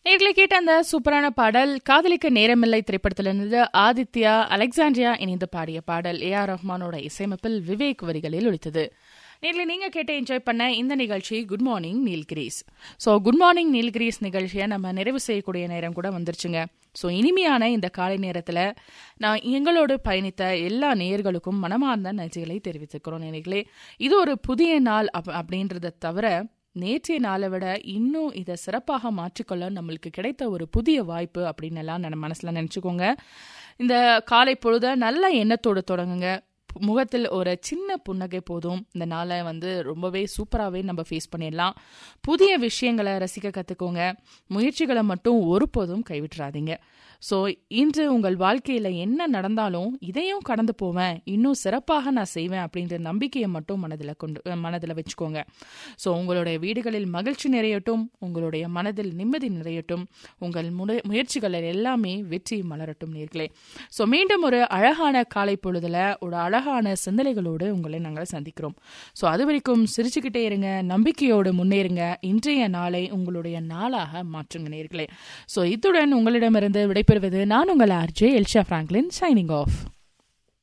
நேர்களை கேட்ட அந்த சூப்பரான பாடல் காதலிக்க நேரமில்லை திரைப்படத்திலிருந்து ஆதித்யா அலெக்சாண்ட்ரியா இணைந்து பாடிய பாடல் ஏ ஆர் ரஹ்மானோட இசையமைப்பில் விவேக் வரிகளில் ஒலித்தது நேரில் நீங்க கேட்டு என்ஜாய் பண்ண இந்த நிகழ்ச்சி good morning Nilgiris so good morning Nilgiris நிகழ்ச்சியை நம்ம நிறைவு செய்யக்கூடிய நேரம் கூட வந்துருச்சுங்க ஸோ இனிமையான இந்த காலை நேரத்தில் நான் எங்களோடு பயணித்த எல்லா நேயர்களுக்கும் மனமார்ந்த நன்றிகளை தெரிவித்துக்கிறோம் நேர்களே இது ஒரு புதிய நாள் அப் அப்படின்றத தவிர நேற்றைய நாளை விட இன்னும் இதை சிறப்பாக மாற்றிக்கொள்ள நம்மளுக்கு கிடைத்த ஒரு புதிய வாய்ப்பு அப்படின்னு எல்லாம் நம்ம மனசில் நினச்சிக்கோங்க இந்த காலை பொழுத நல்ல எண்ணத்தோடு தொடங்குங்க முகத்தில் ஒரு சின்ன புன்னகை போதும் இந்த நாளை வந்து ரொம்பவே சூப்பராகவே நம்ம ஃபேஸ் பண்ணிடலாம் புதிய விஷயங்களை ரசிக்க கற்றுக்கோங்க முயற்சிகளை மட்டும் ஒருபோதும் கைவிட்டுறாதீங்க ஸோ இன்று உங்கள் வாழ்க்கையில் என்ன நடந்தாலும் இதையும் கடந்து போவேன் இன்னும் சிறப்பாக நான் செய்வேன் அப்படின்ற நம்பிக்கையை மட்டும் மனதில் கொண்டு மனதில் வச்சுக்கோங்க ஸோ உங்களுடைய வீடுகளில் மகிழ்ச்சி நிறையட்டும் உங்களுடைய மனதில் நிம்மதி நிறையட்டும் உங்கள் முறை முயற்சிகளில் எல்லாமே வெற்றி மலரட்டும் நேர்களே ஸோ மீண்டும் ஒரு அழகான காலை பொழுதுல ஒரு அழகான சிந்தனைகளோடு உங்களை நாங்கள் சந்திக்கிறோம் ஸோ அது வரைக்கும் சிரிச்சுக்கிட்டே இருங்க நம்பிக்கையோடு முன்னேறுங்க இன்றைய நாளை உங்களுடைய நாளாக மாற்றுங்க நேர்களே ஸோ இத்துடன் உங்களிடமிருந்து விடைபெறுவது நான் உங்கள் RJ Elsha Franklin signing of